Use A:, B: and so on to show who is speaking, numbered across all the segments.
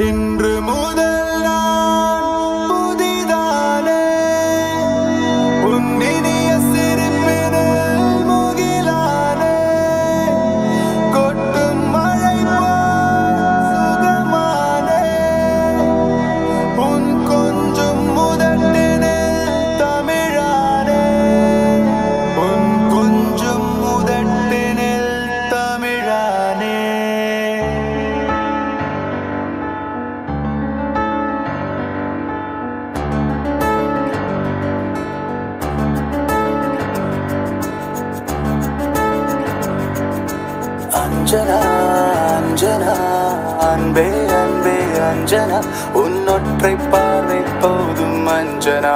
A: இன்று முதல் நான் புதிதானே உன் இனிய சிரிப்பினில் முகிலானே கொட்டும் மழை போல் சுகமானே உன் கொஞ்சம் முதட்டினில் தமிழானே உன் கொஞ்சம் முதட்டினில் தமிழானே அஞ்சனா அஞ்சனா அன்பே அன்பே அஞ்சனா உன்னொற்றை பார்வை போதும் அஞ்சனா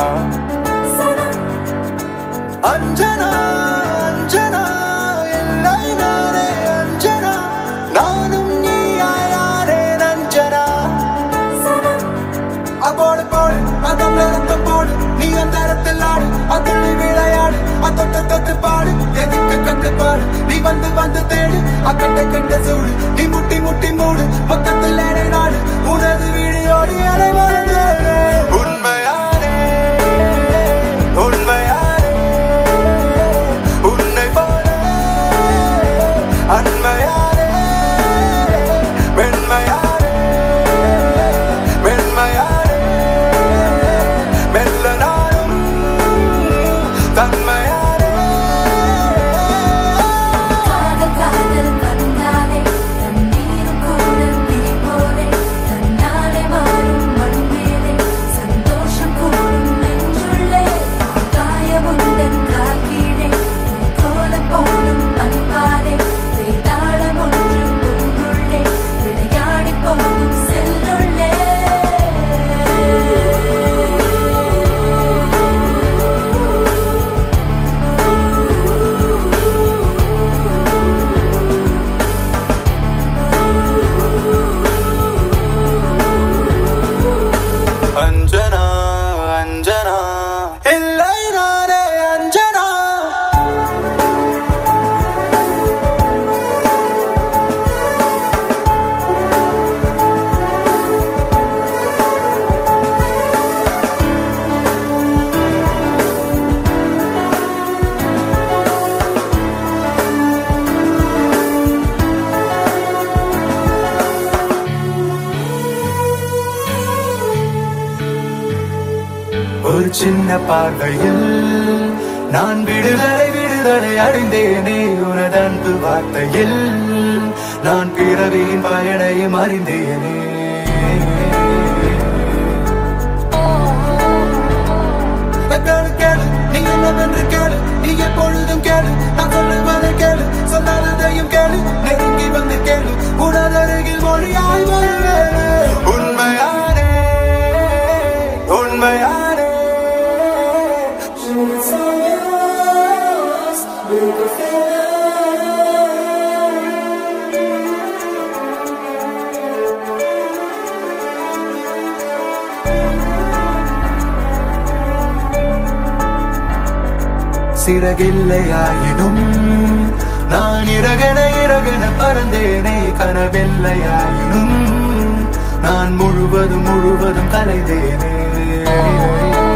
A: அஞ்சனா அஞ்சனா இல்லை நானே அஞ்சனா நானும் நீயாயாரே அஞ்சனா அப்போடு போடு அதம் நிறுத்தம் போடு நீ அந்த இடத்தில் ஆடு அதுள்ளி விளையாடு அத்தொட்டு தொட்டு பாடு எதுக்கு கட்டுப்பாடு நீ வந்து வந்து தேடு அக்கட்ட கட்ட சூடு நீ முட்டி முட்டி மூடு பக்கத்தில் ஏழை நாடு உனது வீடியோடு அலை மறந்து உண்மையானே உண்மையானே உன்னை போல அண்மையானே வெண்மையானே வெண்மையானே மெல்ல நாளும் தன்மையானே
B: காதல் காதல் வந்தாலே தண்ணீரும் கூட நீ போலே தன்னாலே மாறும் மண் மேலே சந்தோஷம் கூடும் நெஞ்சுள்ளே காயமுந்தன் காக்கீழே கோலம் போடும் அன்பாலே வேதாளம் ஒன்று உன்னுள்ளே விளையாடி போகும் செல்லுள்ளே
A: அஞ்சனா அஞ்சனா இல்லை நானே அஞ்சனா ஒரு சின்ன பார்வையில் நான் விடுதலை விடுதலை அடைந்தேனே உனது அன்பு வார்த்தையில் நான் பிறவியின் பயனையும் அறிந்தேனே கேளு கேளு நீ என்னவென்று கேளு நீ எப்பொழுதும் கேளு நான் சொல்லுவதை கேளு சொல்லாததையும் கேளு நெருங்கி வந்து கேளு உனதருகில் மொழியாய் வருவேன் உண்மையானே உண்மையானே சிறகில்லையாயினும் நான் இறகன இறகன பறந்தேனே கனவில்லையாயினும் நான் முழுவதும் முழுவதும் கலைந்தேனே